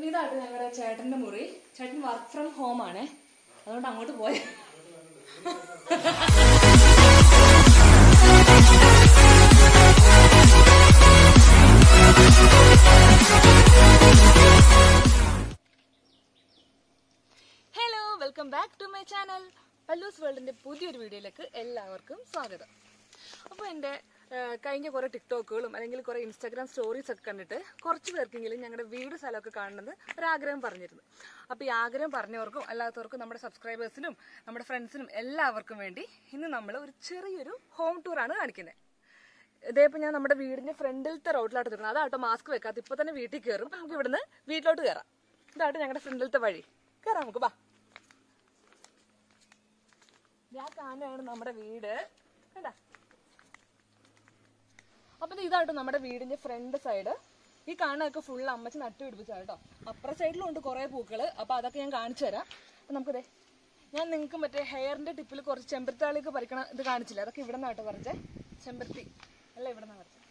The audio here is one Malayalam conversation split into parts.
പിന്നെ ഇതായിട്ട് ഞങ്ങളുടെ ചേട്ടന്റെ മുറി ചേട്ടൻ വർക്ക് ഫ്രം ഹോം ആണ് അതുകൊണ്ട് അങ്ങോട്ട് പോയ hello welcome back to my channel പല്ലൂസ് വേൾഡിന്റെ പുതിയൊരു വീഡിയോയിലേക്ക് എല്ലാവർക്കും സ്വാഗതം അപ്പോൾ എൻ്റെ ഏഹ്, കഴിഞ്ഞ കുറേ ടിക്ടോക്കുകളും അല്ലെങ്കിൽ കുറേ ഇൻസ്റ്റാഗ്രാം സ്റ്റോറീസ് ഒക്കെ കണ്ടിട്ട് കുറച്ച് പേർക്കെങ്കിലും ഞങ്ങളുടെ വീട് സ്ഥലമൊക്കെ കാണുന്നത് ഒരാഗ്രഹം പറഞ്ഞിരുന്നു അപ്പോൾ ഈ ആഗ്രഹം പറഞ്ഞവർക്കും അല്ലാത്തവർക്കും നമ്മുടെ സബ്സ്ക്രൈബേഴ്സിനും നമ്മുടെ ഫ്രണ്ട്സിനും എല്ലാവർക്കും വേണ്ടി ഇന്ന് നമ്മൾ ഒരു ചെറിയൊരു ഹോം ടൂറാണ് കാണിക്കുന്നത് ഇതേ ഇപ്പൊ ഞാൻ നമ്മുടെ വീടിന്റെ ഫ്രണ്ടിലത്തെ റോഡിലോട്ട് നിൽക്കുന്നത് അതാട്ടോ മാസ്ക് വെക്കാത്ത ഇപ്പൊ തന്നെ വീട്ടിൽ കയറും അപ്പൊ നമുക്ക് ഇവിടുന്ന് വീട്ടിലോട്ട് കയറാം ഇതാട്ടോ ഞങ്ങളുടെ ഫ്രണ്ടിലത്തെ വഴി കയറാം നമുക്ക് ബാ ഞാൻ കാണുകയാണ് നമ്മുടെ വീട് കണ്ട അപ്പൊ ദേ ഇതാട്ടോ നമ്മുടെ വീടിന്റെ ഫ്രണ്ട് സൈഡ് ഈ കാണുന്നതൊക്കെ ഫുൾ അമ്മച്ച് നട്ടു പിടിപ്പിച്ചാ കേട്ടോ അപ്പുറ സൈഡിലും ഉണ്ട് കുറെ പൂക്കള് അപ്പൊ അതൊക്കെ ഞാൻ കാണിച്ചു തരാം അപ്പൊ നമുക്കിതേ ഞാൻ നിങ്ങൾക്ക് മറ്റേ ഹെയറിന്റെ ടിപ്പിൽ കുറച്ച് ചെമ്പരത്താളിയൊക്കെ പറിക്കണ ഇത് കാണിച്ചില്ല അതൊക്കെ ഇവിടെ നിന്നാട്ടോ പറിച്ചേ ചെമ്പരത്തി അല്ല ഇവിടെ നിന്നാ പറിച്ചേ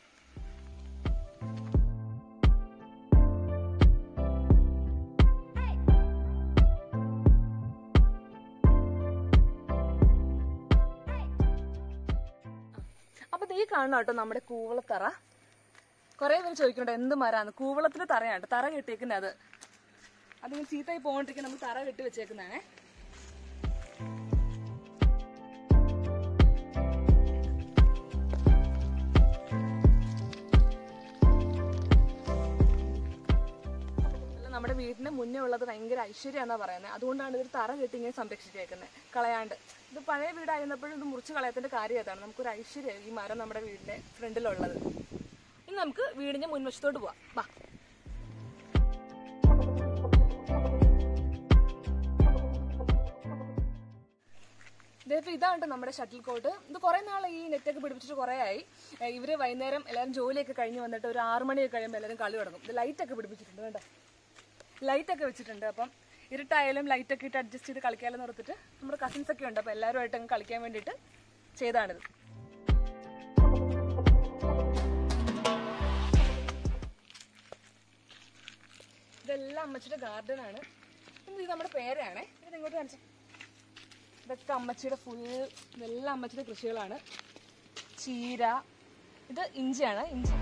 അപ്പൊ ദേ ഈ കാണുന്ന കേട്ടോ നമ്മുടെ കൂവളത്തറ കുറെ പേര് ചോദിക്കുന്നുണ്ട് എന്ത് മരാന്ന് കൂവളത്തിന്റെ തറയാണ് തറ കെട്ടിയേക്കുന്നത് അത് അതിങ്ങനെ ചീത്തയായി പോകണ്ടിരിക്കാൻ നമ്മൾ തറ കെട്ടി വെച്ചേക്കുന്നതാണേ അല്ല, നമ്മുടെ വീടിന് മുന്നേ ഉള്ളത് ഭയങ്കര ഐശ്വര്യം എന്നാ പറയുന്നത് അതുകൊണ്ടാണ് ഇതൊരു തറ കെട്ടി ഇങ്ങനെ സംരക്ഷിച്ചേക്കുന്നത് കളയാണ്ട് ഇത് പഴയ വീടായിരുന്നപ്പോഴും ഇത് മുറിച്ച് കളയത്തിന്റെ കാര്യം അതാണ് നമുക്കൊരു ഐശ്വര്യം ഈ മരം നമ്മുടെ വീടിന്റെ ഫ്രണ്ടിലുള്ളത് ഇനി നമുക്ക് വീടിന്റെ മുൻവശത്തോട്ട് പോവാം വാ ഇതിപ്പോ ഇതാണ് നമ്മുടെ ഷട്ടിൽ കോട്ട് ഇത് കുറെ നാൾ ഈ നെറ്റൊക്കെ പിടിപ്പിച്ചിട്ട് കുറെ ആയി ഏ, ഇവര് വൈകുന്നേരം എല്ലാവരും ജോലിയൊക്കെ കഴിഞ്ഞ് വന്നിട്ട് ഒരു ആറ് മണിയൊക്കെ കഴിയുമ്പോൾ എല്ലാവരും കളി തുടങ്ങും ഇത് ലൈറ്റ് ഒക്കെ പിടിപ്പിച്ചിട്ടുണ്ട് വേണ്ട ലൈറ്റ് ഒക്കെ വെച്ചിട്ടുണ്ട് അപ്പം ഇരുട്ടായാലും ലൈറ്റ് ഒക്കെ ഇട്ട് അഡ്ജസ്റ്റ് ചെയ്ത് കളിക്കാമെന്ന് ഓർത്തിട്ട് നമ്മുടെ കസിൻസ് ഒക്കെ ഉണ്ട് അപ്പോൾ എല്ലാവരുമായിട്ട് അങ്ങ് കളിക്കാൻ വേണ്ടിയിട്ട് ചെയ്താണിത് ഇതെല്ലാം അമ്മച്ചിയുടെ ഗാർഡൻ ആണ് ഇത് നമ്മുടെ പേരാണ് ഇത് ഇങ്ങോട്ട് കാണിച്ചു ഇതൊക്കെ അമ്മച്ചിയുടെ ഫുൾ ഇതെല്ലാം അമ്മച്ചിയുടെ കൃഷികളാണ് ചീര ഇത് ഇഞ്ചിയാണ് ഇഞ്ചി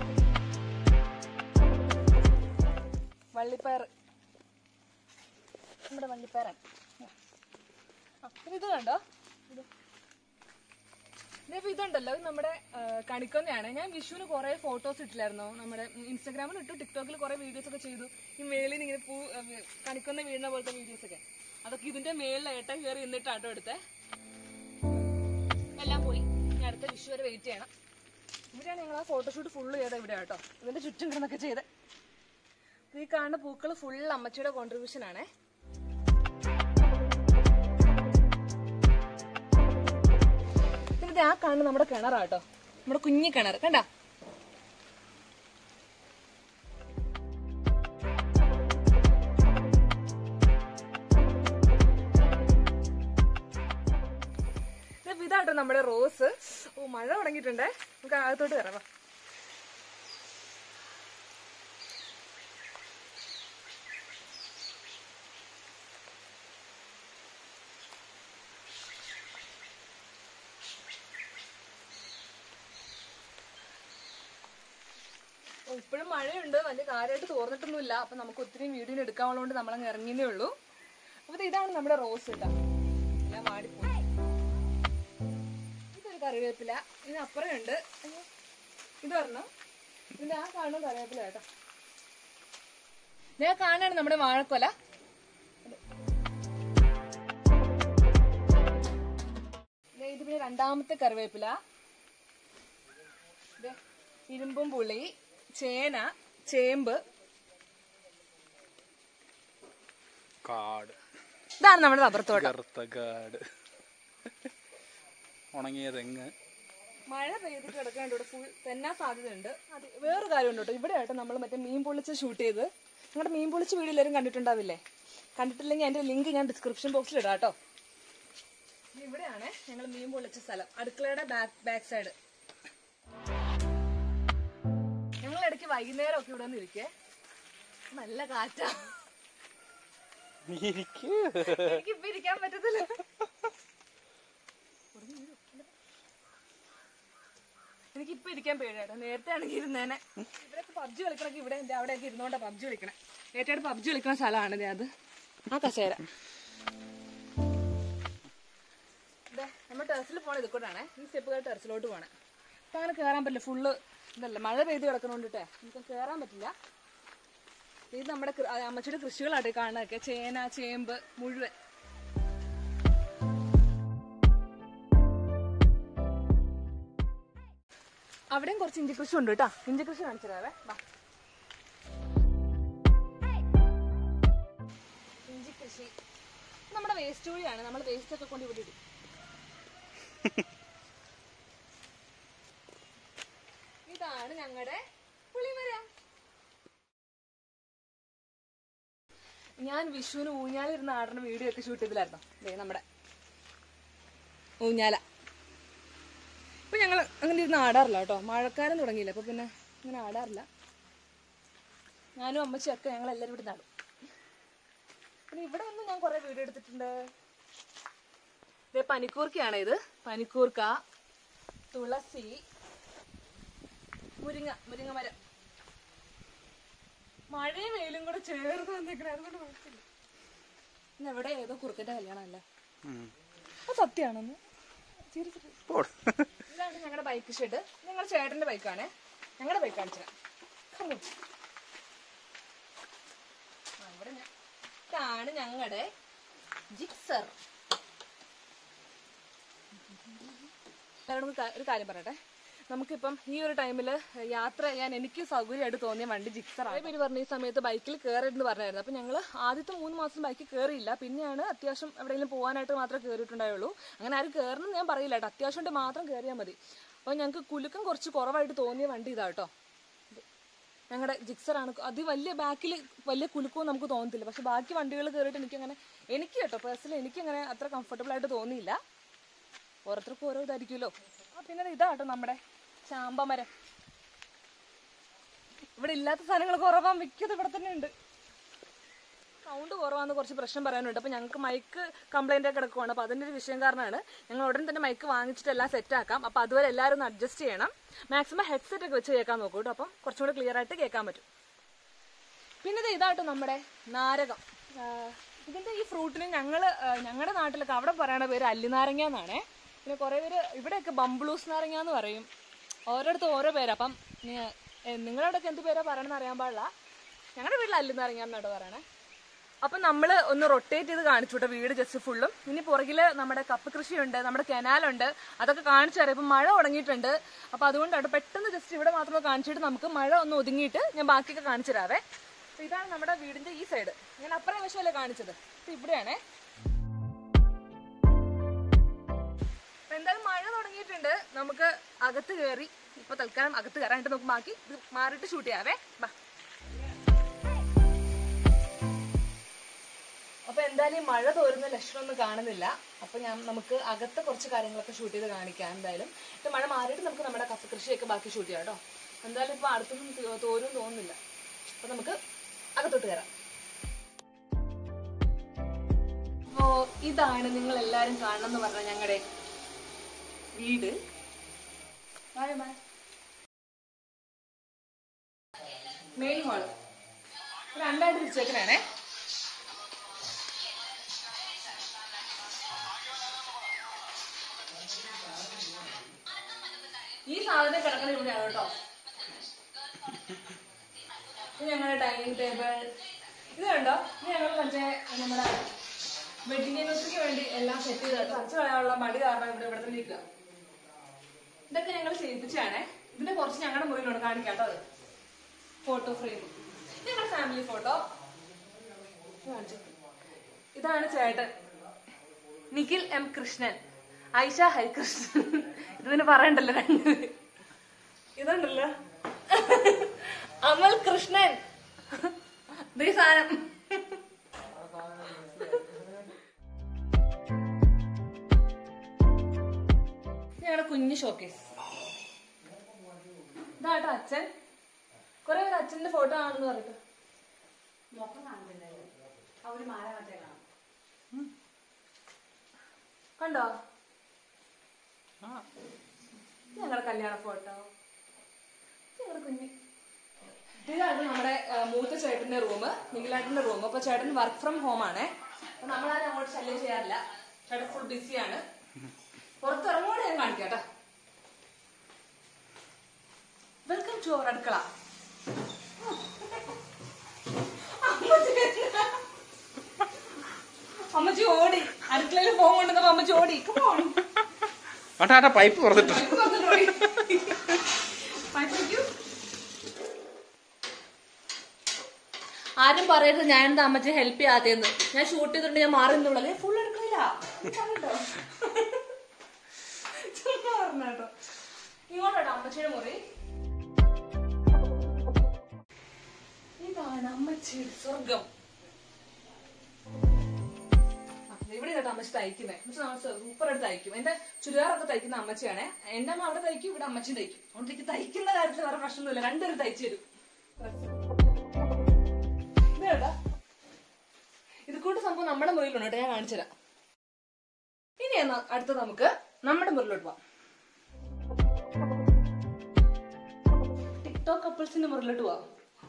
വള്ളിപ്പയർ നമ്മുടെ വള്ളിപ്പയറാണ് ആ, പിന്നെ ഇത് കണ്ടോ ഇത് ഇതിപ്പോ ഇതുണ്ടല്ലോ ഇത് നമ്മുടെ ആ, കണിക്കൊന്നയാണ് ഞാൻ വിഷുവിന് കുറെ ഫോട്ടോസ് ഇട്ടില്ലായിരുന്നു നമ്മുടെ ഇൻസ്റ്റാഗ്രാമിൽ ഇട്ടു ടിക്ടോക്കിൽ കുറെ വീഡിയോസ് ഒക്കെ ചെയ്തു ഈ മേളിൽ ഇങ്ങനെ പൂ ആ, കണിക്കൊന്ന വീഴുന്ന പോലത്തെ വീഡിയോസ് ഒക്കെ അതൊക്കെ ഇതിന്റെ മേളിലായിട്ട് കയറി നിന്നിട്ടാട്ടോ എടുത്തേ എല്ലാം പോയി ഇനി അടുത്ത വിഷു വരെ വെയിറ്റ് ചെയ്യണം ഇവിടെയാണ് ഞങ്ങൾ ആ ഫോട്ടോഷൂട്ട് ഫുള്ള് ചെയ്തത് ഇവിടെ കേട്ടോ ഇതിന്റെ ചുറ്റും കിടന്നൊക്കെ ചെയ്ത് ഈ കാണുന്ന പൂക്കൾ ഫുൾ അമ്മച്ചിയുടെ കോൺട്രിബ്യൂഷൻ ആണേ പിന്നെ ദേ ആ കാണുന്ന നമ്മുടെ കിണറാട്ടോ നമ്മുടെ കുഞ്ഞി കിണർ കണ്ട ഇതാട്ടോ നമ്മുടെ റോസ് ഓ മഴ തുടങ്ങിയിട്ടുണ്ടേ നമുക്ക് അകത്തോട്ട് കയറാം വാ. ഓ, ഇപ്പോഴും മഴയുണ്ട് വലിയ കാര്യമായിട്ട് തോർന്നിട്ടൊന്നുമില്ല അപ്പൊ നമുക്ക് ഒത്തിരി വീഡിയോ എടുക്കാനുള്ളതുകൊണ്ട് നമ്മളങ്ങ് ഇറങ്ങിയേ ഉള്ളൂ അപ്പൊ ദേ ഇതാണ് നമ്മുടെ റോസ് കേട്ടോ എല്ലാം വാടിപ്പോയി ഇതൊരു കറിവേപ്പില ഇതിന് അപ്പുറം ഉണ്ട് ഇത് പറഞ്ഞു ഇതിന്റെ ആ കാണുന്ന കറിവേപ്പില കേട്ടോ ഞാൻ കാണാണ് നമ്മുടെ വാഴക്കൊല ദേ ഇത് പിന്നെ രണ്ടാമത്തെ കറിവേപ്പില ദേ, ഇരുമ്പും പുളി ചേന ചേമ്പ് കാട് ഇതാണ് നമ്മുടെ റബ്ബർ തോട്ടം കറുത്ത കാട് ഉണങ്ങിയ തെങ്ങ് മഴ പെയ്തിട്ട് കിടക്കാണ്ട് ഇവിടെ ഫുൾ തെന്നാൻ സാധ്യതയുണ്ട് അത് വേറൊരു കാര്യമുണ്ട് കേട്ടോ ഇവിടെ ആയിട്ട് നമ്മൾ മറ്റേ മീൻ പൊള്ളിച്ച് ഷൂട്ട് ചെയ്ത് നിങ്ങളുടെ മീൻ പൊള്ളിച്ച് വീഡിയോ എല്ലാവരും കണ്ടിട്ടുണ്ടാവില്ലേ കണ്ടിട്ടില്ലെങ്കിൽ അതിന്റെ ലിങ്ക് ഞാൻ ഡിസ്ക്രിപ്ഷൻ ബോക്സിൽ ഇടാം കേട്ടോ ഇത് ഇവിടെയാണ് ഞങ്ങൾ മീൻ പൊള്ളിച്ച സ്ഥലം അടുക്കളയുടെ ബാക്ക് ബാക്ക് സൈഡ് ഞങ്ങൾ ഇടയ്ക്ക് വൈകുന്നേരം ഒക്കെ ഇവിടെ വന്ന് ഇരിക്കേ നല്ല കാറ്റാ ഇരിക്ക്. എനിക്ക് ഇപ്പൊ ഇരിക്കാൻ പറ്റത്തില്ല എനിക്ക് ഇപ്പൊ ഇരിക്കാൻ പേടിയാട്ടോ നേരത്തെ ആണെങ്കിൽ ഇരുന്നേനെ ഇവരൊക്കെ പബ്ജി കളിക്കണൊക്കെ ഇവിടെ എന്റെ അവിടെയൊക്കെ ഇരുന്നോണ്ടാ പബ്ജി കളിക്കണേ ഏറ്റവും പബ്ജി കളിക്കുന്ന സ്ഥലമാണ് ദേ അത് ആ കസേര ദേ, നമ്മൾ ടെറസിൽ പോണ ഇത് കൂടാണ് ഈ സ്റ്റെപ്പ് കയറി ടെറസിലോട്ട് പോണേ അപ്പൊ അങ്ങനെ കയറാൻ പറ്റില്ല ഫുള്ള് ഇതല്ല മഴ പെയ്ത് കിടക്കണോണ്ടിട്ടേ നമുക്ക് കയറാൻ പറ്റില്ല ഇത് നമ്മുടെ കൃ- ആ, അമ്മച്ചിയുടെ കൃഷികളായിട്ട് കാണുന്നതൊക്കെ ചേന ചേമ്പ് മുഴുവൻ അവിടെയും കുറച്ച് ഇഞ്ചി കൃഷി ഉണ്ട് കേട്ടോ ഇഞ്ചി കൃഷി കാണിച്ചു തരാവേ വാ ഇഞ്ചി കൃഷി ഇത് നമ്മുടെ വേസ്റ്റ് കുഴിയാണ് നമ്മൾ വേസ്റ്റ് ഒക്കെ കൊണ്ട് ഇവിടെ ഇടും ഇതാണ് ഞങ്ങളുടെ പുളിമരം ഞാൻ വിഷുവിന് ഊഞ്ഞാലിരുന്ന് ആടുന്ന വീഡിയോ ഒക്കെ ഷൂട്ട് ചെയ്തില്ലായിരുന്നോ ദേ നമ്മുടെ ഊഞ്ഞാല ഇപ്പൊ ഞങ്ങൾ അങ്ങനെ ഇരുന്ന് ആടാറില്ല കേട്ടോ മഴക്കാലം തുടങ്ങിയില്ല അപ്പൊ പിന്നെ അങ്ങനെ ആടാറില്ല ഞാനും അമ്മച്ചിയൊക്കെ ഞങ്ങൾ എല്ലാവരും ഇവിടെ നടും പിന്നെ ഇവിടെ ഒന്നും ഞാൻ കുറെ വീഡിയോ എടുത്തിട്ടുണ്ട് ഇതേ പനിക്കൂർക്കയാണ് ഇത് പനിക്കൂർക്ക തുളസി മുരിങ്ങ മുരിങ്ങ മരം മഴയും വെയിലും കൂടെ ചേർന്ന് വന്നേക്കണേ അതുകൊണ്ട് കുഴപ്പമില്ല ഇന്ന് എവിടെ ഏതോ കുറുക്കന്റെ കല്യാണം അല്ലേ ഉം. അത് സത്യമാണെന്ന് ചിരിച്ചിട്ട് പോട്. ഇതാണ് ഞങ്ങളുടെ ബൈക്ക് ഷെഡ് ഞങ്ങളുടെ ചേട്ടന്റെ ബൈക്കാണ് ഞങ്ങളുടെ ബൈക്ക് കാണിച്ചു ഇവിടെ ഞാൻ- ഇതാണ് ഞങ്ങളുടെ ജിക്സർ എല്ലാവരോടും ഒരു കാര്യം പറയട്ടെ നമുക്കിപ്പം ഈ ഒരു ടൈമിൽ യാത്ര ചെയ്യാൻ എനിക്ക് സൗകര്യമായിട്ട് തോന്നിയ വണ്ടി ജിക്സർ ആണ് പേര് പറഞ്ഞ ഈ സമയത്ത് ബൈക്കിൽ കയറരുതെന്ന് പറഞ്ഞായിരുന്നു അപ്പം ഞങ്ങൾ ആദ്യത്തെ മൂന്ന് മാസം ബൈക്കിൽ കയറിയില്ല പിന്നെയാണ് അത്യാവശ്യം എവിടെയെങ്കിലും പോകാനായിട്ട് മാത്രമേ കയറിയിട്ടുണ്ടായുള്ളൂ അങ്ങനെ ആരും കയറണം എന്ന് ഞാൻ പറയില്ല കേട്ടോ അത്യാവശ്യം മാത്രം കയറിയാൽ മതി അപ്പോൾ ഞങ്ങൾക്ക് കുലുക്കം കുറച്ച് കുറവായിട്ട് തോന്നിയ വണ്ടി ഇതാ കേട്ടോ ഞങ്ങളുടെ ജിക്സറാണ് അത് വലിയ ബാക്കിൽ വലിയ കുലുക്കവും നമുക്ക് തോന്നത്തില്ല പക്ഷെ ബാക്കി വണ്ടികൾ കയറിയിട്ട് എനിക്കങ്ങനെ എനിക്ക് കേട്ടോ പേഴ്സണലി എനിക്കങ്ങനെ അത്ര കംഫർട്ടബിൾ ആയിട്ട് തോന്നിയില്ല ഓരോരുത്തർക്കും ഓരോ ഇതായിരിക്കുമല്ലോ ആ പിന്നെ ഇതാ കേട്ടോ നമ്മുടെ ചാമ്പമരം ഇവിടെ ഇല്ലാത്ത സാധനങ്ങൾ കുറവാൻ മിക്കത് ഇവിടെ തന്നെ ഉണ്ട് സൗണ്ട് കുറവാന്ന് കുറച്ച് പ്രശ്നം പറയാനുണ്ട് അപ്പോൾ ഞങ്ങൾക്ക് മൈക്ക് കംപ്ലൈൻ്റ് ഒക്കെ കിടക്കുവാണ് അപ്പോൾ അതിൻ്റെ ഒരു വിഷയം കാരണമാണ് ഞങ്ങൾ ഉടൻ തന്നെ മൈക്ക് വാങ്ങിച്ചിട്ട് എല്ലാം സെറ്റ് ആക്കാം അപ്പോൾ അതുവരെ എല്ലാവരും ഒന്ന് അഡ്ജസ്റ്റ് ചെയ്യണം മാക്സിമം ഹെഡ്സെറ്റ് ഒക്കെ വെച്ച് കേൾക്കാൻ നോക്കൂ കേട്ടോ അപ്പം കുറച്ചും കൂടെ ക്ലിയർ ആയിട്ട് കേൾക്കാൻ പറ്റും പിന്നെ ഇത് ഇതാട്ടോ നമ്മുടെ നാരകം ആ, ഇതിന്റെ ഈ ഫ്രൂട്ടിന് ഞങ്ങൾ ഞങ്ങളുടെ നാട്ടിലൊക്കെ അവിടെ പറയണ പേര് അല്ലിനാരങ്ങ എന്നാണേ പിന്നെ കുറേ പേര് ഇവിടെയൊക്കെ ബംബ്ലൂസ് നാരങ്ങ എന്ന് പറയും ഓരോരുത്തർ ഓരോ പേരാ അപ്പം നി- എ, നിങ്ങളുടെ അവിടെയൊക്കെ എന്ത് പേരാ പറയണമെന്ന് അറിയാൻ പാടില്ല ഞങ്ങളുടെ വീട്ടിൽ അല്ലിനാരങ്ങ എന്നാട്ടോ പറയണേ അപ്പം നമ്മൾ ഒന്ന് റൊട്ടേറ്റ് ചെയ്ത് കാണിച്ചു കേട്ടോ വീട് ജസ്റ്റ് ഫുള്ളും ഇനി പുറകിൽ നമ്മുടെ കപ്പ് കൃഷിയുണ്ട് നമ്മുടെ കനാലുണ്ട് അതൊക്കെ കാണിച്ചു തരാം ഇപ്പം മഴ തുടങ്ങിയിട്ടുണ്ട് അപ്പം അതുകൊണ്ടാണ് പെട്ടെന്ന് ജസ്റ്റ് ഇവിടെ മാത്രം കാണിച്ചിട്ട് നമുക്ക് മഴ ഒന്ന് ഒതുങ്ങിയിട്ട് ഞാൻ ബാക്കിയൊക്കെ കാണിച്ചു തരാവേ അപ്പൊ ഇതാണ് നമ്മുടെ വീടിന്റെ ഈ സൈഡ് ഞാൻ അപ്പുറം വശമല്ലേ കാണിച്ചത് അപ്പൊ ഇവിടെയാണേ അപ്പൊ എന്തായാലും മഴ തുടങ്ങിയിട്ടുണ്ട് നമുക്ക് അകത്ത് കയറി ഇപ്പൊ തൽക്കാലം അകത്ത് കയറാനായിട്ട് നമുക്ക് ബാക്കി ഇത് മാറിയിട്ട് ഷൂട്ട് ചെയ്യാവേ ബാ അപ്പൊ എന്തായാലും ഈ മഴ തോരുന്ന ലക്ഷണമൊന്നും കാണുന്നില്ല അപ്പൊ ഞാൻ നമുക്ക് അകത്തെ കുറച്ച് കാര്യങ്ങളൊക്കെ ഷൂട്ട് ചെയ്ത് കാണിക്കാം എന്തായാലും ഇത് മഴ മാറിയിട്ട് നമുക്ക് നമ്മുടെ കപ്പ കൃഷിയൊക്കെ ബാക്കി ഷൂട്ട് ചെയ്യാം കേട്ടോ എന്തായാലും ഇപ്പൊ അടുത്തൊന്നും തോ- തോരും തോന്നുന്നില്ല അപ്പൊ നമുക്ക് അകത്തോട്ട് കയറാം അപ്പോ ഇതാണ് നിങ്ങൾ എല്ലാരും കാണണം എന്ന് പറഞ്ഞ ഞങ്ങളുടെ വീട് Bye, bye. മെയിൻ ഹാള് രണ്ടായിട്ട് തിരിച്ചേക്കണേ ഈ സാധനം കിടക്കുന്ന ഇവിടെയാണ് കേട്ടോ ഇത് ഞങ്ങളുടെ ഡൈനിങ് ടേബിൾ ഇത് കണ്ടോ ഇത് ഞങ്ങൾ മറ്റേ നമ്മുടെ വെഡിങ് ആനിവേഴ്സറിക്ക് വേണ്ടി എല്ലാം സെറ്റ് ചെയ്ത് കുറച്ച് കളയാനുള്ള മടി കാരണം ഇവിടെ ഇവിടെ തന്നെ നിൽക്കുക ഇതൊക്കെ ഞങ്ങൾ ചെയ്യിപ്പിച്ചാണേ ഇതിന്റെ കുറച്ച് ഞങ്ങളുടെ മുറിയിലുണ്ട് കാണിക്കാം കേട്ടോ അത് ഫോട്ടോ ഫ്രെയിം ഞങ്ങളുടെ ഫാമിലി ഫോട്ടോ ഇതാണ് ചേട്ടൻ നിഖിൽ എം കൃഷ്ണൻ ഐഷ ഹരികൃഷ്ണൻ ഇത് പിന്നെ പറയണ്ടല്ലോ രണ്ടുപേര് ഇതുണ്ടല്ലോ അമൽ കൃഷ്ണൻ ദേ ഈ സാധനം ഞങ്ങളുടെ കുഞ്ഞു ഷോക്കേസ് ഇതാട്ടോ അച്ഛൻ കുറെ പേര് അച്ഛന്റെ ഫോട്ടോ ആണെന്ന് പറഞ്ഞിട്ട് മൊത്തം കാണുന്നില്ലേ ആ ഒരു മാല മറ്റേ കാണാം കണ്ടോ ആ ഇത് ഞങ്ങളുടെ കല്യാണ ഫോട്ടോ ഞങ്ങളുടെ കുഞ്ഞി ഇതാണ് നമ്മുടെ ആ, മൂത്ത ചേട്ടന്റെ റൂം നിഖിലേട്ടന്റെ റൂം അപ്പൊ ചേട്ടൻ വർക്ക് ഫ്രം ഹോം ആണ് അപ്പൊ നമ്മളാരും അങ്ങോട്ട് ശല്യം ചെയ്യാറില്ല ചേട്ടൻ ഫുൾ ബിസിയാണ് പുറത്തിറങ്ങോടെ ഞാൻ കാണിക്കാം കേട്ടോ വെൽക്കം ടു അവർ അടുക്കള അമ്മച്ചി ഓടി അടുക്കളയിൽ ഫോൺ കൊണ്ടുവന്നപ്പോ അമ്മച്ചി ഓടി Come on. ആട്ടാ ആട്ടാ പൈപ്പ് പുറത്തിട്ട് പൈപ്പ് തുറന്നിട്ട് ഓടി. പൈപ്പ് വെക്കൂ. ആരും പറയരുത് ഞാൻ എന്താ അമ്മച്ചി ഹെൽപ്പ് ചെയ്യാതെന്ന് ഞാൻ ഷൂട്ട് ചെയ്തിട്ടുണ്ട് ഞാൻ മാറി നിന്നുള്ളൂ ഫുൾ എടുക്കില്ല പറഞ്ഞോ ചുമ്മാ പറഞ്ഞോ ഇങ്ങോട്ടോ അമ്മച്ചിയുടെ മുറി ഇതാണ് അമ്മച്ചിയുടെ സ്വർഗം ആ, ഇവിടെ കേട്ടോ അമ്മച്ചി തയ്ക്കുന്നേ അമ്മച്ചി നമ്മൾ സൂപ്പർ ആയിട്ട് തയ്ക്കും എന്റെ ചുരിദാറൊക്കെ തയ്ക്കുന്ന അമ്മച്ചിയാണേ എന്റെ അമ്മ അവിടെ തയ്ക്കും ഇവിടെ അമ്മച്ചി തയ്ക്കും അതുകൊണ്ട് എനിക്ക് തയ്ക്കുന്ന കാര്യത്തിൽ വേറെ പ്രശ്നമൊന്നുമില്ല രണ്ടുപേരും തയ്ച്ചു തരും ഇത് കേട്ടോ ഇത് കൂട്ട് സംഭവം നമ്മുടെ മുറിയിലുണ്ട് കേട്ടോ ഞാൻ കാണിച്ചു തരാം ഇനി എന്നാ അടുത്ത നമുക്ക് നമ്മുടെ മുറിലോട്ട് പോവാം ടിക്ടോക്ക് കപ്പിൾസിന്റെ മുറിലോട്ട് പോവാം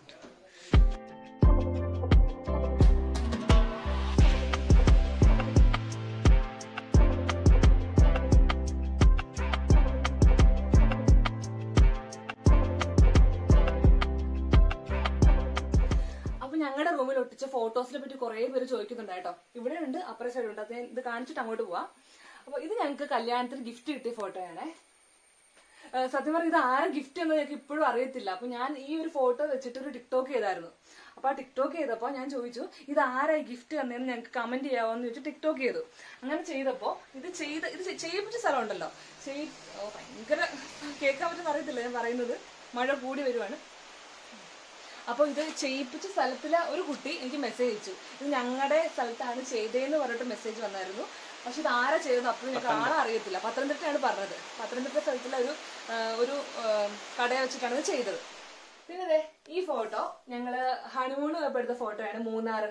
അപ്പൊ ഞങ്ങളുടെ റൂമിൽ ഒട്ടിച്ച ഫോട്ടോസിനെ പറ്റി കുറെ പേര് ചോദിക്കുന്നുണ്ട് കേട്ടോ ഇവിടെ ഉണ്ട് അപ്പുറ സൈഡ് ഉണ്ട് അത് ഞാൻ ഇത് കാണിച്ചിട്ട് അങ്ങോട്ട് പോവാം അപ്പൊ ഇത് ഞങ്ങൾക്ക് കല്യാണത്തിന് ഗിഫ്റ്റ് കിട്ടിയ ഫോട്ടോയാണേ ഏഹ് സത്യം പറഞ്ഞാൽ ഇത് ആരെ ഗിഫ്റ്റ് എന്ന് ഞങ്ങൾക്ക് ഇപ്പോഴും അറിയത്തില്ല അപ്പൊ ഞാൻ ഈ ഒരു ഫോട്ടോ വെച്ചിട്ട് ഒരു ടിക്ടോക്ക് ചെയ്തായിരുന്നു അപ്പൊ ആ ടിക്ടോക്ക് ചെയ്തപ്പോ ഞാൻ ചോദിച്ചു ഇത് ആരായി ഗിഫ്റ്റ് തന്നേന്ന് ഞങ്ങൾക്ക് കമന്റ് ചെയ്യാവോന്ന് ചോദിച്ചു ടിക്ടോക്ക് ചെയ്തു അങ്ങനെ ചെയ്തപ്പോ ഇത് ചെയ്ത ഇത് ചെ- ചെയ്യിപ്പിച്ച സ്ഥലം ഉണ്ടല്ലോ ചെയ് ഓ, ഭയങ്കര കേൾക്കാൻ പറ്റുന്ന അറിയത്തില്ല ഞാൻ പറയുന്നത് മഴ കൂടി വരുവാണ് അപ്പോൾ ഇത് ചെയ്യിപ്പിച്ച സ്ഥലത്തിലെ ഒരു കുട്ടി എനിക്ക് മെസ്സേജ് അയച്ചു ഇത് ഞങ്ങളുടെ സ്ഥലത്താണ് ചെയ്തതെന്ന് പറഞ്ഞിട്ട് മെസ്സേജ് വന്നായിരുന്നു പക്ഷെ ഇത് ആരാ ചെയ്തത് അപ്പോൾ ഞങ്ങൾക്ക് ആളെ അറിയത്തില്ല പത്തനംതിട്ടയാണ് പറഞ്ഞത് പത്തനംതിട്ട സ്ഥലത്തിലെ ഒരു ആ, ഒരു ആ, കടയെ വെച്ചിട്ടാണ് ഇത് ചെയ്തത് പിന്നെ ദേ ഈ ഫോട്ടോ ഞങ്ങള് ഹണിമൂൺ പോയപ്പോ എടുത്ത ഫോട്ടോയാണ് മൂന്നാറ്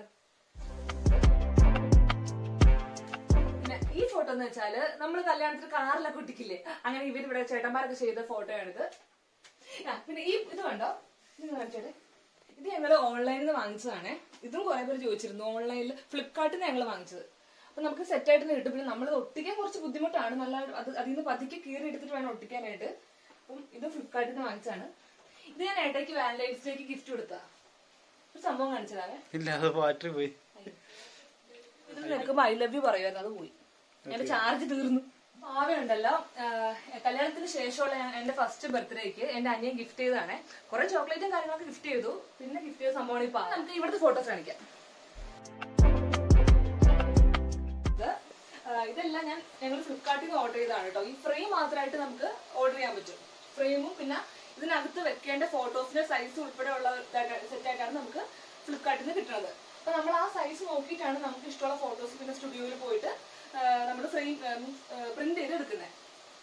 പിന്നെ ഈ ഫോട്ടോ എന്ന് വെച്ചാല് നമ്മൾ കല്യാണത്തിന് കാറിലൊക്കെ ഒട്ടിക്കില്ലേ അങ്ങനെ ഇവർ ഇവിടെ ചേട്ടന്മാരൊക്കെ ചെയ്ത ഫോട്ടോയാണിത് ആ, പിന്നെ ഈ ഇത് കണ്ടോ ഇത് കാണിച്ചോട്ടെ ഇത് ഞങ്ങൾ ഓൺലൈനിൽ നിന്ന് വാങ്ങിച്ചതാണ് ഇതും കുറെ പേര് ചോദിച്ചിരുന്നു ഓൺലൈനിൽ ഫ്ലിപ്കാർട്ടിൽ നിന്ന് ഞങ്ങൾ വാങ്ങിച്ചത് അപ്പൊ നമുക്ക് സെറ്റ് ആയിട്ട് കിട്ടും പിന്നെ നമ്മളത് ഒട്ടിക്കാൻ കുറച്ച് ബുദ്ധിമുട്ടാണ് നല്ല അത് അതിൽ നിന്ന് പതുക്കെ കീറി എടുത്തിട്ട് വേണം ഒട്ടിക്കാനായിട്ട് അപ്പം ഇത് ഫ്ലിപ്കാർട്ടിൽ നിന്ന് വാങ്ങിച്ചതാണ് ഇത് ഞാൻ ഏട്ടയ്ക്ക് വാലന്റൈൻസ് ഡേക്ക് ഗിഫ്റ്റ് കൊടുത്ത ഒരു സംഭവം കാണിച്ചതാവേ ഇല്ല അത് ബാറ്ററി പോയി ഇത് നിൽക്കുമ്പോ ഐ ലവ് യു പറയുമായിരുന്നു അത് പോയി എന്റെ ചാർജ് തീർന്നു ആവയുണ്ടല്ലോ കല്യാണത്തിന് ശേഷമുള്ള ഞാൻ- എന്റെ ഫസ്റ്റ് ബർത്ത്ഡേക്ക് എന്റെ അനിയൻ ഗിഫ്റ്റ് ചെയ്തതാണ് കുറെ ചോക്ലേറ്റും കാര്യങ്ങളൊക്കെ ഗിഫ്റ്റ് ചെയ്തു പിന്നെ ഗിഫ്റ്റ് ചെയ്ത സംഭവമാണ് ഇപ്പൊ നമുക്ക് ഇവിടുത്തെ ഫോട്ടോസ് കാണിക്കാം ഇത് ആ, ഇതെല്ലാം ഞാൻ ഞങ്ങൾ ഫ്ലിപ്കാർട്ടിൽ നിന്ന് ഓർഡർ ചെയ്തതാണ് കേട്ടോ ഈ ഫ്രെയിം മാത്രമായിട്ട് നമുക്ക് ഓർഡർ ചെയ്യാൻ പറ്റും ഫ്രെയിമും പിന്നെ ഇതിനകത്ത് വെക്കേണ്ട ഫോട്ടോസിന്റെ സൈസ് ഉൾപ്പെടെ ഉള്ള സെറ്റ് ആയിട്ടാണ് നമുക്ക് ഫ്ലിപ്കാർട്ടിൽ നിന്ന് കിട്ടുന്നത് അപ്പൊ നമ്മൾ ആ സൈസ് നോക്കിയിട്ടാണ് നമുക്ക് ഇഷ്ടമുള്ള ഫോട്ടോസ് പിന്നെ സ്റ്റുഡിയോയിൽ പോയിട്ട് നമ്മൾ ഫ്രെയിം പ്രിന്റ് ചെയ്ത് എടുക്കുന്നത്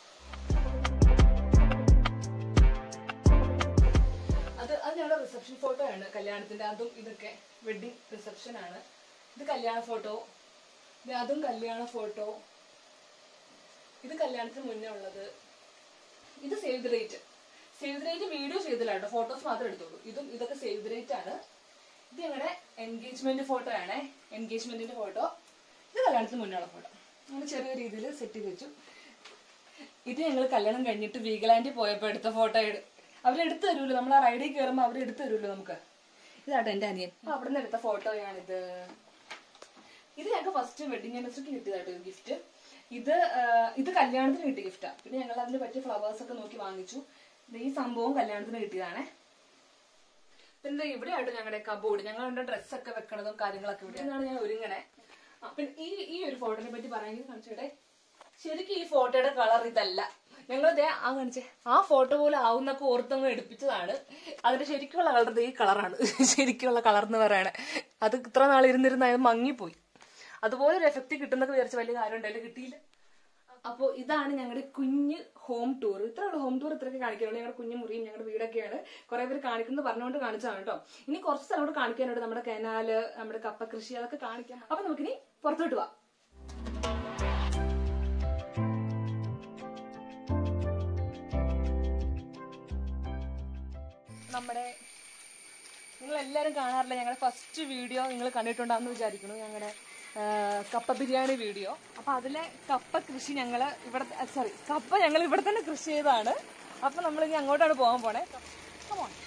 അത് അത് ഞങ്ങളുടെ റിസപ്ഷൻ ഫോട്ടോ ആണ് കല്യാണത്തിന്റെ അതും ഇതൊക്കെ വെഡിങ് റിസപ്ഷൻ ആണ് ഇത് കല്യാണ ഫോട്ടോ ഇത് അതും കല്യാണ ഫോട്ടോ ഇത് കല്യാണത്തിന് മുന്നേ ഉള്ളത് ഇത് save the date save the date video ചെയ്തില്ല കേട്ടോ ഫോട്ടോസ് മാത്രമേ എടുത്തുള്ളൂ ഇതും ഇതൊക്കെ സേവ് ദ ഡേറ്റ് ആണ് ഇത് ഞങ്ങളുടെ എൻഗേജ്മെന്റ് ഫോട്ടോ ആണ് എൻഗേജ്മെന്റിന്റെ ഫോട്ടോ ഇത് കല്യാണത്തിന് മുന്നേ ഉള്ള ഫോട്ടോ അങ്ങനെ ചെറിയ രീതിയിൽ സെറ്റ് ചെയ്ത് വെച്ചു ഇത് ഞങ്ങൾ കല്യാണം കഴിഞ്ഞിട്ട് വീഗലാൻഡിൽ പോയപ്പോൾ എടുത്ത ഫോട്ടോ അവരെടുത്ത് തരുമല്ലോ നമ്മൾ ആ റൈഡിൽ കയറുമ്പോൾ അവർ എടുത്തു തരുമല്ലോ നമുക്ക് ഇതാട്ടോ എൻ്റെ അനിയൻ അപ്പൊ അവിടെ നിന്ന് എടുത്ത ഫോട്ടോയാണിത് ഇത് ഞങ്ങൾക്ക് ഫസ്റ്റ് വെഡിങ് ആനിവേഴ്സറിക്ക് കിട്ടിയതാട്ടോ ഈ ഗിഫ്റ്റ് ഇത് ആ, ഇത് കല്യാണത്തിന് കിട്ടിയ ഗിഫ്റ്റാ പിന്നെ ഞങ്ങൾ അതിന് പറ്റിയ ഫ്ലവേഴ്സ് ഒക്കെ നോക്കി വാങ്ങിച്ചു ഇത് ഈ സംഭവം കല്യാണത്തിന് കിട്ടിയതാണേ പിന്നെ ഇവിടെ ആയിട്ട് ഞങ്ങളുടെ കബോർഡ് ഞങ്ങളുടെ ഡ്രസ്സൊക്കെ വെക്കണതും കാര്യങ്ങളൊക്കെ ഇവിടെ എന്നാണ് ഞാൻ ഒരുങ്ങണേ ആ, പിന്നെ ഈ ഈ ഒരു ഫോട്ടോനെ പറ്റി പറയുന്നത് കാണിച്ചോട്ടെ ശരിക്കും ഈ ഫോട്ടോയുടെ കളർ ഇതല്ല ഞങ്ങൾ ദേ ആ കാണിച്ചേ ആ ഫോട്ടോ പോലെ ആവുന്നൊക്കെ ഓർത്തങ്ങ് എടുപ്പിച്ചതാണ് അതിന്റെ ശരിക്കുള്ള കളർ ഈ കളറാണ് ശരിക്കുള്ള കളർ എന്ന് പറയണേ അത് ഇത്ര നാൾ ഇരുന്നിരുന്ന് അത് മങ്ങിപ്പോയി അതുപോലെ ഒരു എഫക്റ്റ് കിട്ടുന്നൊക്കെ വിചാരിച്ച വലിയ കാര്യം ഉണ്ടായാലും കിട്ടിയില്ല അപ്പോൾ ഇതാണ് ഞങ്ങളുടെ കുഞ്ഞ് ഹോം ടൂർ ഇത്രയുള്ള ഹോം ടൂർ ഇത്രയൊക്കെ കാണിക്കാനുള്ളൂ ഞങ്ങളുടെ കുഞ്ഞു മുറിയും ഞങ്ങളുടെ വീടൊക്കെയാണ് കുറെ പേര് കാണിക്കുന്നത് പറഞ്ഞുകൊണ്ട് കാണിച്ചതാണ് കേട്ടോ ഇനി കുറച്ച് സ്ഥലം കൂടെ കാണിക്കാനുണ്ട് നമ്മുടെ കനാല് നമ്മുടെ കപ്പ കൃഷി അതൊക്കെ കാണിക്കാം അപ്പൊ നമുക്കിനി പുറത്തോട്ട് പോവാം നമ്മുടെ നിങ്ങൾ എല്ലാവരും കാണാറില്ല ഞങ്ങളുടെ ഫസ്റ്റ് വീഡിയോ നിങ്ങൾ കണ്ടിട്ടുണ്ടാന്ന് വിചാരിക്കുന്നു ഞങ്ങളുടെ ആ, കപ്പ ബിരിയാണി വീഡിയോ അപ്പൊ അതിലെ കപ്പ കൃഷി ഞങ്ങൾ ഇവിടെ സോറി കപ്പ ഞങ്ങൾ ഇവിടെ തന്നെ കൃഷി ചെയ്തതാണ് അപ്പൊ നമ്മൾ ഇനി അങ്ങോട്ടാണ് പോകാൻ പോണേ Come on.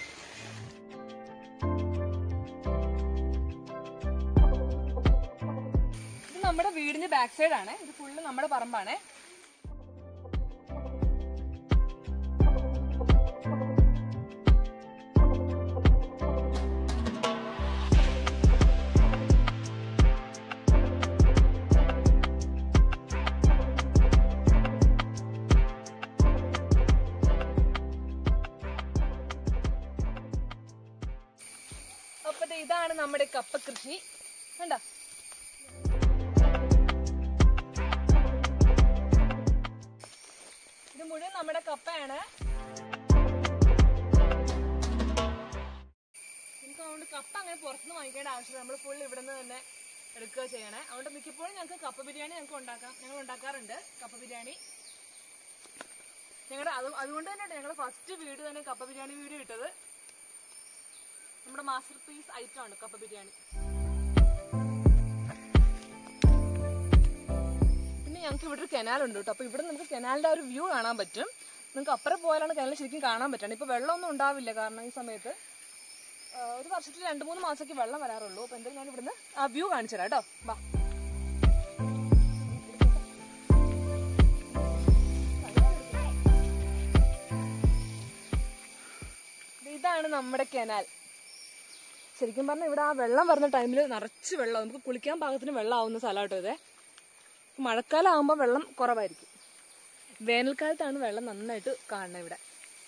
ഇത് നമ്മുടെ വീടിന്റെ ബാക്ക് സൈഡ് ആണ് ഇത് ഫുള്ള് നമ്മുടെ പറമ്പാണ് അപ്പൊ ദേ ഇതാണ് നമ്മുടെ കപ്പ കൃഷി കണ്ട ഇത് മുഴുവൻ നമ്മുടെ കപ്പയാണ് നമുക്ക് അതുകൊണ്ട് കപ്പ അങ്ങനെ പുറത്തുനിന്ന് വാങ്ങിക്കേണ്ട ആവശ്യമില്ല നമ്മൾ ഫുൾ ഇവിടെ നിന്ന് തന്നെ എടുക്കുക ചെയ്യണേ അതുകൊണ്ട് മിക്കപ്പോഴും ഞങ്ങൾക്ക് കപ്പ ബിരിയാണി ഞങ്ങൾക്ക് ഉണ്ടാക്കാം ഞങ്ങൾ ഉണ്ടാക്കാറുണ്ട് കപ്പ ബിരിയാണി ഞങ്ങളുടെ അത് അതുകൊണ്ട് തന്നെ ഞങ്ങൾ ഫസ്റ്റ് വീഡിയോ തന്നെ കപ്പ ബിരിയാണി വീഡിയോ ഇട്ടത് നമ്മുടെ മാസ്റ്റർ പീസ് ഐറ്റം ആണ് കപ്പ ബിരിയാണി പിന്നെ ഞങ്ങൾക്ക് ഇവിടെ ഒരു കനാൽ ഉണ്ട് കേട്ടോ അപ്പൊ ഇവിടെ നമുക്ക് കനാലിന്റെ ആ ഒരു വ്യൂ കാണാൻ പറ്റും നിങ്ങൾക്ക് അപ്പുറം പോയാലാണ് കനാൽ ശരിക്കും കാണാൻ പറ്റുന്നത് ഇപ്പൊ വെള്ളമൊന്നും ഉണ്ടാവില്ല കാരണം ഈ സമയത്ത് ആ, ഒരു വർഷത്തിൽ രണ്ട് മൂന്ന് മാസമൊക്കെ വെള്ളം വരാറുള്ളൂ അപ്പൊ എന്തായാലും ഞാൻ ഇവിടുന്ന് ആ വ്യൂ കാണിച്ചു തരാം കേട്ടോ വാ ഇതാണ് നമ്മുടെ കനാൽ ശരിക്കും പറഞ്ഞാൽ ഇവിടെ ആ വെള്ളം വരുന്ന ടൈമിൽ നിറച്ച് വെള്ളം നമുക്ക് കുളിക്കാൻ പാകത്തിന് വെള്ളം ആവുന്ന സ്ഥലം കേട്ടോ ഇത് മഴക്കാലം ആകുമ്പോൾ വെള്ളം കുറവായിരിക്കും വേനൽക്കാലത്താണ് വെള്ളം നന്നായിട്ട് കാണുന്നത് ഇവിടെ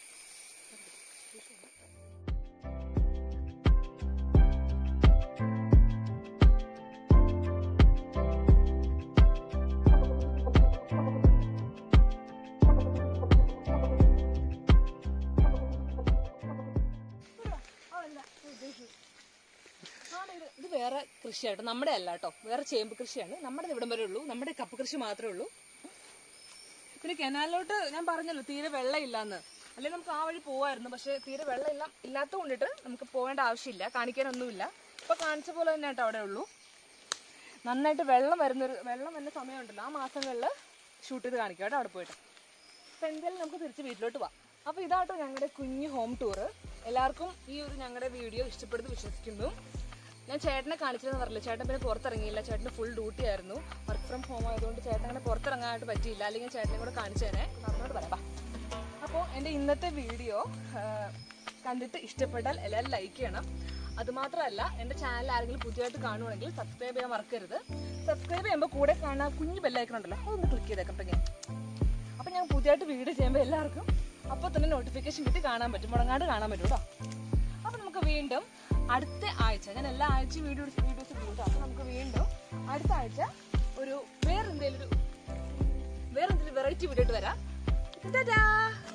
ആണ് ഇത് ഇത് വേറെ കൃഷിയാട്ടോ നമ്മുടെ അല്ല കേട്ടോ വേറെ ചേമ്പ് കൃഷിയാണ് നമ്മുടെ ഇവിടം വരെ ഉള്ളൂ നമ്മുടെ കപ്പ കൃഷി മാത്രമേ ഉള്ളൂ പിന്നെ കനാലിലോട്ട് ഞാൻ പറഞ്ഞല്ലോ തീരെ വെള്ളം ഇല്ലാന്ന് അല്ലെങ്കിൽ നമുക്ക് ആ വഴി പോവായിരുന്നു പക്ഷെ തീരെ വെള്ളം ഇല്ല ഇല്ലാത്ത കൊണ്ടിട്ട് നമുക്ക് പോകേണ്ട ആവശ്യമില്ല കാണിക്കാനൊന്നുമില്ല ഇപ്പൊ കാണിച്ച പോലെ തന്നെ കേട്ടോ അവിടെ ഉള്ളൂ നന്നായിട്ട് വെള്ളം വരുന്നൊരു വെള്ളം വരുന്ന സമയമുണ്ടല്ലോ ആ മാസങ്ങളിൽ ഷൂട്ട് ചെയ്ത് കാണിക്കാം കേട്ടോ അവിടെ പോയിട്ട് അപ്പൊ എന്തായാലും നമുക്ക് തിരിച്ച് വീട്ടിലോട്ട് പോവാം അപ്പൊ ഇതാട്ടോ ഞങ്ങളുടെ കുഞ്ഞു ഹോം ടൂർ എല്ലാവർക്കും ഈ ഒരു ഞങ്ങളുടെ വീഡിയോ ഇഷ്ടപ്പെടുന്നു വിശ്വസിക്കുന്നു ഞാൻ ചേട്ടനെ കാണിച്ചില്ലെന്ന് പറഞ്ഞില്ല ചേട്ടൻ പിന്നെ പുറത്തിറങ്ങിയില്ല ചേട്ടന് ഫുൾ ഡ്യൂട്ടി ആയിരുന്നു വർക്ക് ഫ്രം ഹോം ആയതുകൊണ്ട് ചേട്ടൻ അങ്ങനെ പുറത്തിറങ്ങാനായിട്ട് പറ്റിയില്ല അല്ലെങ്കിൽ ചേട്ടനെ കൂടെ കാണിച്ചു തന്നെ നടന്നോട് പറയാം അപ്പോൾ എൻ്റെ ഇന്നത്തെ വീഡിയോ കണ്ടിട്ട് ഇഷ്ടപ്പെട്ടാൽ എല്ലാവരും ലൈക്ക് ചെയ്യണം അതുമാത്രമല്ല എൻ്റെ ചാനൽ ആരെങ്കിലും പുതിയതായിട്ട് കാണുവാണെങ്കിൽ സബ്സ്ക്രൈബ് ചെയ്യാൻ മറക്കരുത് സബ്സ്ക്രൈബ് ചെയ്യുമ്പോൾ കൂടെ കാണാൻ കുഞ്ഞു ബെല്ലൈക്കൺ ഉണ്ടല്ലോ അതൊന്ന് ക്ലിക്ക് ചെയ്തേക്കട്ടെ അപ്പൊ ഞാൻ പുതിയതായിട്ട് വീഡിയോ ചെയ്യുമ്പോൾ എല്ലാവർക്കും അപ്പോൾ തന്നെ നോട്ടിഫിക്കേഷൻ കിട്ടി കാണാൻ പറ്റും മുടങ്ങാണ്ട് കാണാൻ പറ്റും കേട്ടോ അപ്പൊ നമുക്ക് വീണ്ടും അടുത്ത ആഴ്ച ഞാൻ എല്ലാ ആഴ്ചയും വീഡിയോ വീഡിയോസ് ഇടും കേട്ടോ അപ്പൊ നമുക്ക് വീണ്ടും അടുത്ത ആഴ്ച ഒരു വേറെ എന്തെങ്കിലും ഒരു വേറെ എന്തെങ്കിലും വെറൈറ്റി വീഡിയോ ഇട്ട് വരാം ടാറ്റാ